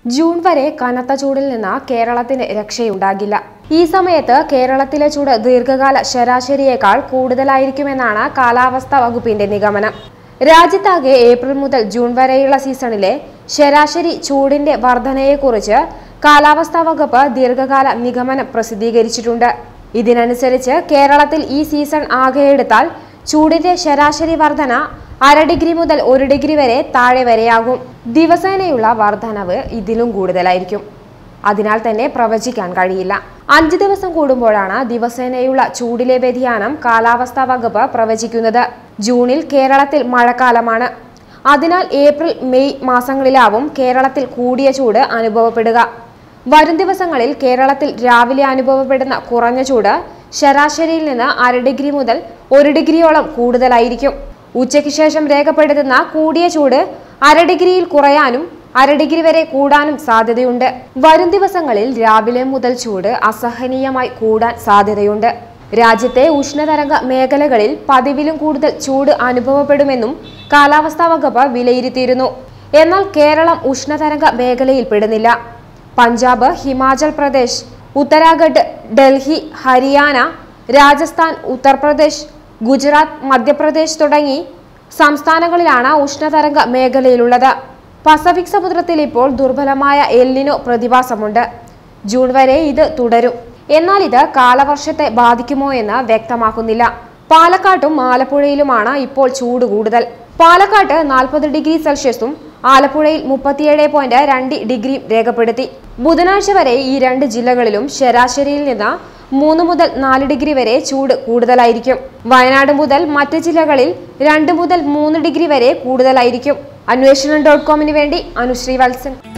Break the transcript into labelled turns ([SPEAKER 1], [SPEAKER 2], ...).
[SPEAKER 1] June വരെ കനത്ത ചൂടിൽ നിന്ന് കേരളത്തിന് രക്ഷയുണ്ടാകില്ല ഈ സമയത്ത് കേരളത്തിലെ ചൂട് ദീർഘകാല ശരാശരിയേക്കാൾ കൂടുതലായിരിക്കുമെന്നാണ് കാലാവസ്ഥാ വകുപ്പിന്റെ നിഗമനം രാജ്യത്താകെ ഏപ്രിൽ മുതൽ ജൂൺ വരെയുള്ള സീസണിലെ ശരാശരി ചൂടിന്റെ വർധനയെക്കുറിച്ച് കാലാവസ്ഥാ വകുപ്പ് ദീർഘകാല നിഗമനം പ്രസിദ്ധീകരിച്ചിട്ടുണ്ട് ഇതിനനുസരിച്ച് കേരളത്തിൽ ഈ സീസൺ ആകെ എടുത്താൽ ചൂടിന്റെ ശരാശരി വർധന അര ഡിഗ്രി മുതൽ ഒരു ഡിഗ്രി വരെ താഴെ വരെയാകും ദിവസേനയുള്ള വർധനവ് ഇതിലും കൂടുതലായിരിക്കും അതിനാൽ തന്നെ പ്രവചിക്കാൻ കഴിയില്ല അഞ്ച് ദിവസം കൂടുമ്പോഴാണ് ദിവസേനയുള്ള ചൂടിലെ വ്യതിയാനം കാലാവസ്ഥാ വകുപ്പ് പ്രവചിക്കുന്നത് ജൂണിൽ കേരളത്തിൽ മഴക്കാലമാണ് അതിനാൽ ഏപ്രിൽ മെയ് മാസങ്ങളിലാവും കേരളത്തിൽ കൂടിയ ചൂട് അനുഭവപ്പെടുക വരും ദിവസങ്ങളിൽ കേരളത്തിൽ രാവിലെ അനുഭവപ്പെടുന്ന കുറഞ്ഞ ചൂട് ശരാശരിയിൽ നിന്ന് അര ഡിഗ്രി മുതൽ ഒരു ഡിഗ്രിയോളം കൂടുതലായിരിക്കും ഉച്ചയ്ക്ക് ശേഷം രേഖപ്പെടുത്തുന്ന കൂടിയ ചൂട് അര ഡിഗ്രിയിൽ കുറയാനും അര ഡിഗ്രി വരെ കൂടാനും സാധ്യതയുണ്ട് വരും ദിവസങ്ങളിൽ രാവിലെ മുതൽ ചൂട് അസഹനീയമായി കൂടാൻ സാധ്യതയുണ്ട് രാജ്യത്തെ ഉഷ്ണതരംഗ മേഖലകളിൽ പതിവിലും കൂടുതൽ ചൂട് അനുഭവപ്പെടുമെന്നും കാലാവസ്ഥാ വകുപ്പ് വിലയിരുത്തിയിരുന്നു എന്നാൽ കേരളം ഉഷ്ണതരംഗ മേഖലയിൽ പെടുന്നില്ല പഞ്ചാബ് ഹിമാചൽ പ്രദേശ് ഉത്തരാഖണ്ഡ് ഡൽഹി ഹരിയാന രാജസ്ഥാൻ ഉത്തർപ്രദേശ് ഗുജറാത്ത് മധ്യപ്രദേശ് തുടങ്ങി സംസ്ഥാനങ്ങളിലാണ് ഉഷ്ണതരംഗ മേഖലയിലുള്ളത് പസഫിക് സമുദ്രത്തിൽ ഇപ്പോൾ ദുർബലമായ എല്ലിനോ പ്രതിഭാസമുണ്ട് ജൂൺ വരെ ഇത് തുടരും എന്നാൽ ഇത് കാലവർഷത്തെ ബാധിക്കുമോ എന്ന് വ്യക്തമാക്കുന്നില്ല പാലക്കാട്ടും ആലപ്പുഴയിലുമാണ് ഇപ്പോൾ ചൂട് കൂടുതൽ പാലക്കാട്ട് നാൽപ്പത് ഡിഗ്രി സെൽഷ്യസും ആലപ്പുഴയിൽ മുപ്പത്തിയേഴ് പോയിന്റ് രണ്ട് ഡിഗ്രിയും രേഖപ്പെടുത്തി ബുധനാഴ്ച വരെ ഈ രണ്ട് ജില്ലകളിലും ശരാശരിയിൽ നിന്ന് മൂന്ന് മുതൽ നാല് ഡിഗ്രി വരെ ചൂട് കൂടുതലായിരിക്കും വയനാട് മുതൽ മറ്റ് ജില്ലകളിൽ രണ്ട് മുതൽ മൂന്ന് ഡിഗ്രി വരെ കൂടുതലായിരിക്കും അന്വേഷണം ഡോട്ട് കോമിന് വേണ്ടി അനുശ്രീ വത്സൻ